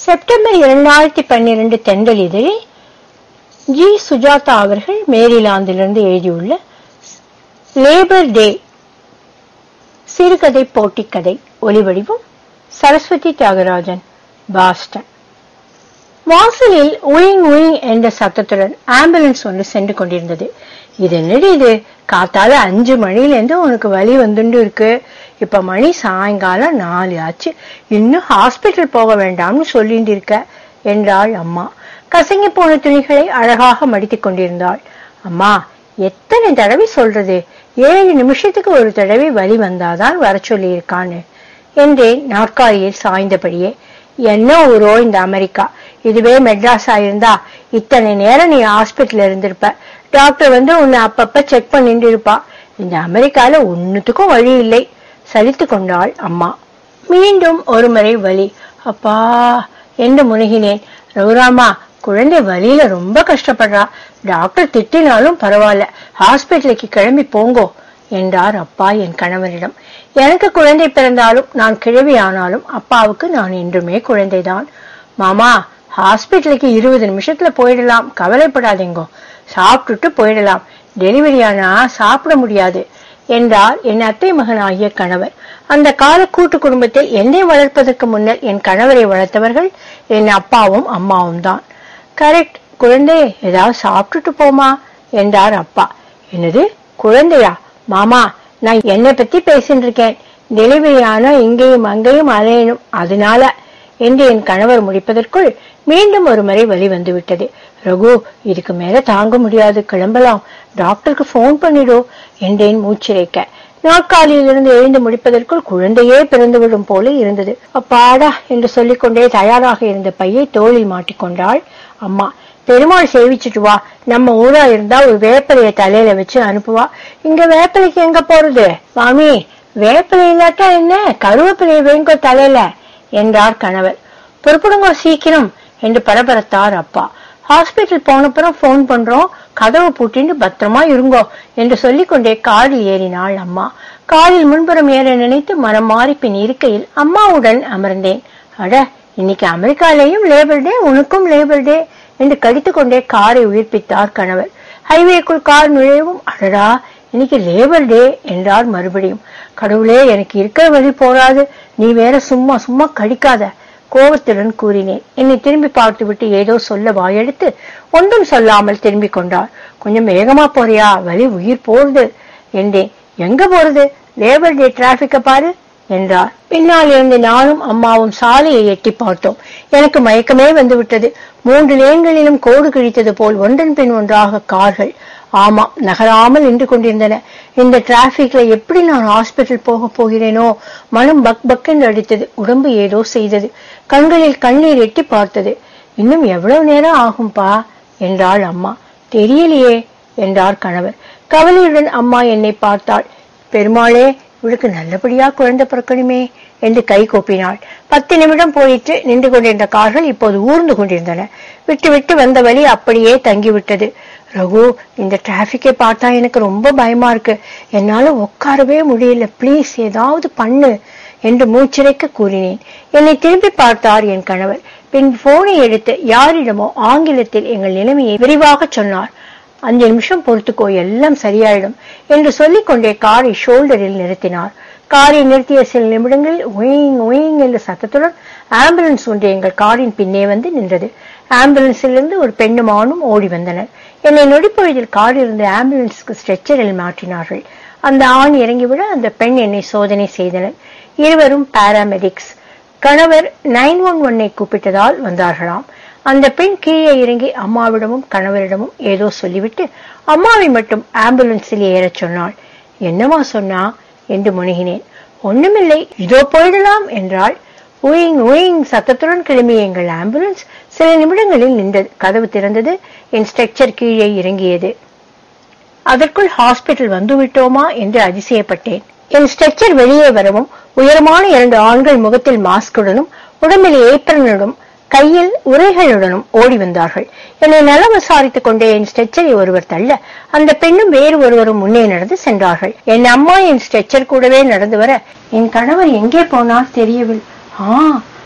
September இரண்டாயிரத்தி பன்னிரண்டு தென்றல் இதழில் ஜி சுஜாதா அவர்கள் மேரிலாந்திலிருந்து எழுதியுள்ள லேபர் டே சிறுகதை போட்டிக்கதை ஒலிவடிவம் சரஸ்வதி தியாகராஜன் பாஸ்டன் வாசலில் உயிங் உயிங் என்ற சத்தத்துடன் ஆம்புலன்ஸ் ஒன்று சென்று கொண்டிருந்தது இது என்னடி இது காத்தால அஞ்சு மணிலேருந்து உனக்கு வலி வந்துண்டு இருக்கு இப்ப மணி சாயங்காலம் நாலு ஆச்சு இன்னும் ஹாஸ்பிட்டல் போக வேண்டாம்னு சொல்லிட்டு இருக்க என்றாள் அம்மா கசங்கி போன துணிகளை அழகாக மடித்துக் கொண்டிருந்தாள் அம்மா எத்தனை தடவை சொல்றது ஏழு நிமிஷத்துக்கு ஒரு தடவை வலி வந்தாதான் வர சொல்லி இருக்கான்னு என்றேன் நாற்காலியில் சாய்ந்தபடியே என்ன ஊரோ இந்த அமெரிக்கா இதுவே மெட்ராஸ் ஆயிருந்தா இத்தனை நேரம் நீ ஹாஸ்பிட்டல் இருந்திருப்ப டாக்டர் வந்து உன்னை அப்பப்ப செக் பண்ணிட்டு இருப்பா இந்த அமெரிக்கால ஒன்னுத்துக்கும் வழி இல்லை சலித்து கொண்டாள் அம்மா மீண்டும் ஒரு முறை வலி அப்பா என்று முனகினேன் ரகுராமா குழந்தை வலியில ரொம்ப கஷ்டப்படுறா டாக்டர் திட்டினாலும் பரவாயில்ல ஹாஸ்பிட்டலுக்கு கிளம்பி போங்கோ என்றார் அப்பா என் கணவனிடம் எனக்கு குழந்தை பிறந்தாலும் நான் கிழவி ஆனாலும் அப்பாவுக்கு நான் என்றுமே குழந்தைதான் மாமா ஹாஸ்பிட்டலுக்கு இருபது நிமிஷத்துல போயிடலாம் கவலைப்படாதீங்கோ சாப்பிட்டுட்டு போயிடலாம் டெலிவரி ஆனா சாப்பிட முடியாது என்றார் என் அத்தை மகனாகிய கணவர் அந்த கால கூட்டு குடும்பத்தில் என்னை வளர்ப்பதற்கு முன்னர் என் கணவரை வளர்த்தவர்கள் என் அப்பாவும் அம்மாவும் தான் கரெக்ட் குழந்தை ஏதாவது சாப்பிட்டுட்டு போமா என்றார் அப்பா என்னது குழந்தையா மாமா நான் என்னை பத்தி பேசிட்டு இருக்கேன் டெலிவரி ஆனா இங்கேயும் அங்கேயும் அலையணும் அதனால என்று என் கணவர் முடிப்பதற்குள் மீண்டும் ஒரு முறை வலி வந்துவிட்டது ரகு இதுக்கு மேல தாங்க முடியாது கிளம்பலாம் டாக்டருக்கு போன் பண்ணிடு என்றேன் மூச்சிரைக்க நாற்காலியிலிருந்து எழுந்து முடிப்பதற்குள் குழந்தையே பிறந்துவிடும் போல இருந்தது அப்பாடா என்று சொல்லிக்கொண்டே தயாராக இருந்த பையை தோளில் மாட்டிக்கொண்டாள் அம்மா பெருமாள் சேவிச்சுட்டு வா நம்ம ஊரா இருந்தா ஒரு வேப்பிலைய தலையில வச்சு அனுப்புவா இங்க வேப்பிலைக்கு எங்க போறது மாமி வேப்பிலை இல்லாட்டா என்ன கருவேப்பிலைய வேங்கோ தலையில என்றார் கணவர் புறப்படுங்க சீக்கிரம் என்று பரபரத்தார் அப்பா ஹாஸ்பிட்டல் போனப்புறம் போன் பண்றோம் கதவை பூட்டிட்டு பத்திரமா இருங்கோ என்று சொல்லிக்கொண்டே காரில் ஏறினாள் அம்மா காரில் முன்புறம் ஏற நினைத்து மனம் மாறி பின் இருக்கையில் அம்மாவுடன் அமர்ந்தேன் அட இன்னைக்கு அமெரிக்காலேயும் லேபர் டே உனக்கும் லேபர் டே என்று கடித்துக்கொண்டே காரை உயிர்ப்பித்தார் கணவர் ஹைவேக்குள் கார் நுழையவும் அடடா இன்னைக்கு லேபர் டே என்றார் மறுபடியும் கடவுளே எனக்கு இருக்கிற வழி போராது நீ வேற சும்மா சும்மா கடிக்காத கோபத்துடன் கூறினேன் என்னை திரும்பி பார்த்துவிட்டு ஏதோ சொல்ல வாயெடுத்து ஒன்றும் சொல்லாமல் திரும்பிக் கொண்டார் கொஞ்சம் வேகமா போறியா வலி உயிர் போகுது என்றேன் எங்க போறது லேபர் டே டிராபிக்க பாரு என்றார் பின்னால் இருந்து நானும் அம்மாவும் சாலையை எட்டி பார்த்தோம் எனக்கு மயக்கமே வந்து விட்டது மூன்று லேன்களிலும் கோடு கிழித்தது போல் ஒன்றன் பின் ஒன்றாக கார்கள் ஆமாம் நகராமல் நின்று கொண்டிருந்தன இந்த டிராபிக்ல எப்படி நான் ஹாஸ்பிட்டல் போக போகிறேனோ மனம் பக் பக் என்று அடித்தது உடம்பு ஏதோ செய்தது கண்களில் கண்ணீர் எட்டி பார்த்தது இன்னும் எவ்வளவு நேரம் ஆகும்பா என்றாள் அம்மா தெரியலையே என்றார் கணவர் கவலையுடன் அம்மா என்னை பார்த்தாள் பெருமாளே இவளுக்கு நல்லபடியா குழந்தை பிறக்கணுமே என்று கை கூப்பினாள் பத்து நிமிடம் போயிட்டு நின்று கொண்டிருந்த கார்கள் இப்போது ஊர்ந்து கொண்டிருந்தன விட்டு விட்டு வந்த வழி அப்படியே தங்கிவிட்டது ரகு இந்த டிராபிக்கை பார்த்தா எனக்கு ரொம்ப பயமா இருக்கு என்னால உட்காரவே முடியல ப்ளீஸ் ஏதாவது பண்ணு என்று மூச்சிறைக்க கூறினேன் என்னை திரும்பி பார்த்தார் என் கணவர் பின் போனை எடுத்து யாரிடமோ ஆங்கிலத்தில் எங்கள் நிலைமையை விரிவாக சொன்னார் அஞ்சு நிமிஷம் பொறுத்துக்கோ எல்லாம் சரியாயிடும் என்று சொல்லிக்கொண்டே காரை ஷோல்டரில் நிறுத்தினார் காரை நிறுத்திய சில நிமிடங்களில் ஒயிங் ஒயிங் என்ற சத்தத்துடன் ஆம்புலன்ஸ் ஒன்று எங்கள் காரின் பின்னே வந்து நின்றது ஆம்புலன்ஸிலிருந்து ஒரு பெண்ணும் ஆணும் ஓடி வந்தனர் என்னை நொடிப்பொழுதில் கார் இருந்து ஆம்புலன்ஸுக்கு ஸ்ட்ரெச்சரில் மாற்றினார்கள் அந்த ஆண் இறங்கிவிட அந்த பெண் என்னை சோதனை செய்தனர் இருவரும் பாராமெடிக்ஸ் கணவர் நைன் ஒன் ஒன்னை கூப்பிட்டதால் வந்தார்களாம் அந்த பெண் கீழே இறங்கி அம்மாவிடமும் கணவரிடமும் ஏதோ சொல்லிவிட்டு அம்மாவை மட்டும் ஆம்புலன்ஸில் ஏறச் சொன்னாள் என்னமா சொன்னா என்று முனகினேன் ஒண்ணுமில்லை இதோ போயிடலாம் என்றாள் ஊயிங் ஊயிங் சத்தத்துடன் கிளம்பிய எங்கள் ஆம்புலன்ஸ் சில நிமிடங்களில் நின்றது கதவு திறந்தது என் ஸ்ட்ரக்சர் கீழே இறங்கியது அதற்குள் ஹாஸ்பிட்டல் வந்து விட்டோமா என்று அதிசயப்பட்டேன் என் ஸ்ட்ரெச்சர் வெளியே வரவும் உயரமான இரண்டு ஆண்கள் முகத்தில் மாஸ்குடனும் உடம்பில் ஏப்ரனுடன் கையில் உரைகளுடனும் ஓடி வந்தார்கள் என்னை நலம் விசாரித்துக் கொண்டே என் ஸ்ட்ரெச்சரை ஒருவர் தள்ள அந்த பெண்ணும் வேறு ஒருவரும் முன்னே நடந்து சென்றார்கள் என் அம்மா என் ஸ்ட்ரெச்சர் கூடவே நடந்து வர என் கணவர் எங்கே போனார் தெரியவில்லை ஆ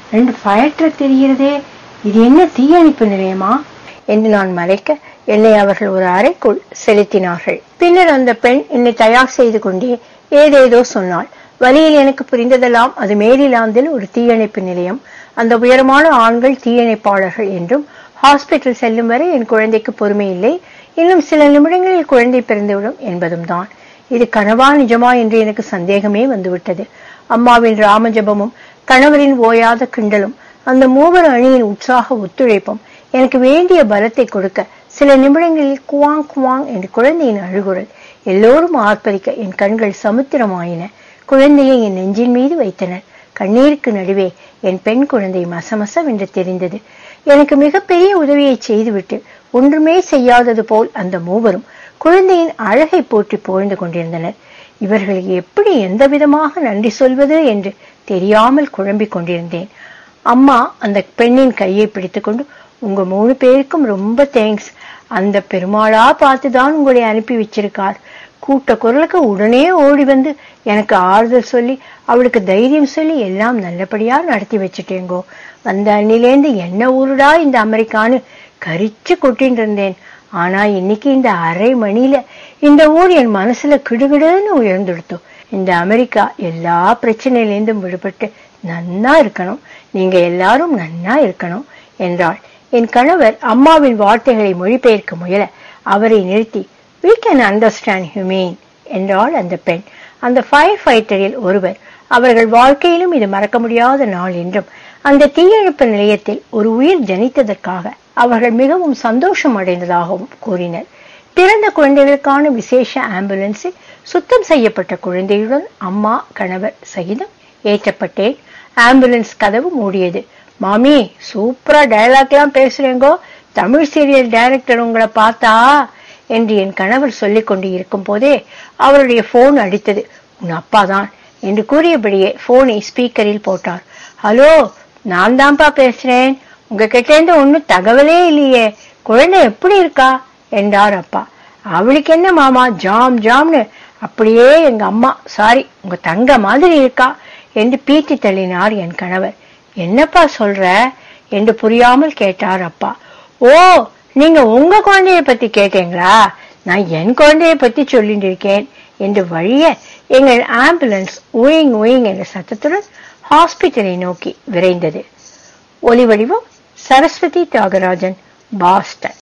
ரெண்டு ஃபயர் ட்ரக் தெரிகிறதே இது என்ன தீயணைப்பு நிலையமா என்று நான் மறைக்க என்னை அவர்கள் ஒரு அறைக்குள் செலுத்தினார்கள் பின்னர் அந்த பெண் என்னை தயார் செய்து கொண்டே ஏதேதோ சொன்னாள் வழியில் எனக்கு புரிந்ததெல்லாம் அது மேரிலாந்தில் ஒரு தீயணைப்பு நிலையம் அந்த உயரமான ஆண்கள் தீயணைப்பாளர்கள் என்றும் ஹாஸ்பிட்டல் செல்லும் வரை என் குழந்தைக்கு பொறுமை இல்லை இன்னும் சில நிமிடங்களில் குழந்தை பிறந்துவிடும் என்பதும் தான் இது கனவா நிஜமா என்று எனக்கு சந்தேகமே வந்துவிட்டது அம்மாவின் ராமஜபமும் கணவரின் ஓயாத கிண்டலும் அந்த மூவர் அணியின் உற்சாக ஒத்துழைப்பும் எனக்கு வேண்டிய பலத்தை கொடுக்க சில நிமிடங்களில் குவாங் குவாங் என்று குழந்தையின் அழுகுரல் எல்லோரும் ஆர்ப்பரிக்க என் கண்கள் சமுத்திரமாயின குழந்தையை என் நெஞ்சின் மீது வைத்தனர் கண்ணீருக்கு நடுவே என் பெண் குழந்தை மசமசவென்று தெரிந்தது எனக்கு மிகப்பெரிய உதவியை செய்துவிட்டு ஒன்றுமே செய்யாதது போல் அந்த மூவரும் குழந்தையின் அழகை போற்றி புகழ்ந்து கொண்டிருந்தனர் இவர்களுக்கு எப்படி எந்த விதமாக நன்றி சொல்வது என்று தெரியாமல் குழம்பிக் கொண்டிருந்தேன் அம்மா அந்த பெண்ணின் கையை பிடித்துக்கொண்டு உங்க மூணு பேருக்கும் ரொம்ப தேங்க்ஸ் அந்த பெருமாளா பார்த்துதான் உங்களை அனுப்பி வச்சிருக்கார் கூட்ட குரலுக்கு உடனே ஓடி வந்து எனக்கு ஆறுதல் சொல்லி அவளுக்கு தைரியம் சொல்லி எல்லாம் நல்லபடியா நடத்தி வச்சுட்டேங்கோ வந்த அன்னிலேந்து என்ன ஊருடா இந்த அமெரிக்கான்னு கரிச்சு கொட்டின்னு இருந்தேன் ஆனா இன்னைக்கு இந்த அரை மணியில இந்த ஊர் என் மனசுல கிடுகிடுன்னு உயர்ந்துடுத்தோம் இந்த அமெரிக்கா எல்லா பிரச்சனையிலேருந்தும் விடுபட்டு நன்னா இருக்கணும் நீங்க எல்லாரும் நன்னா இருக்கணும் என்றாள் என் கணவர் அம்மாவின் வார்த்தைகளை மொழிபெயர்க்க முயல அவரை நிறுத்தி we can understand humane என்றாள் அந்த பெண் அந்த ஃபயர் ஃபைட்டரில் ஒருவர் அவர்கள் வாழ்க்கையிலும் இது மறக்க முடியாத நாள் என்றும் அந்த தீயணைப்பு நிலையத்தில் ஒரு உயிர் ஜனித்ததற்காக அவர்கள் மிகவும் சந்தோஷம் அடைந்ததாகவும் கூறினர் பிறந்த குழந்தைகளுக்கான விசேஷ ஆம்புலன்ஸில் சுத்தம் செய்யப்பட்ட குழந்தையுடன் அம்மா கணவர் சகிதம் ஏற்றப்பட்டேன் ஆம்புலன்ஸ் கதவு மூடியது மாமி சூப்பரா டயலாக்லாம் பேசுறேங்கோ தமிழ் சீரியல் டைரக்டர் உங்களை பார்த்தா என்று என் கணவர் சொல்லிக் கொண்டு இருக்கும் போதே அவருடைய போன் அடித்தது உன் அப்பாதான் என்று கூறியபடியே போனை ஸ்பீக்கரில் போட்டார் ஹலோ நான் தான்ப்பா பேசுறேன் உங்ககிட்ட இருந்து ஒன்னும் தகவலே இல்லையே குழந்தை எப்படி இருக்கா என்றார் அப்பா அவளுக்கு என்ன மாமா ஜாம் ஜாம்னு அப்படியே எங்க அம்மா சாரி உங்க தங்க மாதிரி இருக்கா என்று பீத்தி தள்ளினார் என் கணவர் என்னப்பா சொல்ற என்று புரியாமல் கேட்டார் அப்பா ஓ நீங்க உங்க குழந்தைய பத்தி கேட்டீங்களா நான் என் குழந்தைய பத்தி சொல்லிட்டு இருக்கேன் என்று வழிய எங்கள் ஆம்புலன்ஸ் ஊயிங் ஊயிங் என்ற சத்தத்துடன் ஹாஸ்பிட்டலை நோக்கி விரைந்தது ஒலி வடிவம் சரஸ்வதி தியாகராஜன் பாஸ்டன்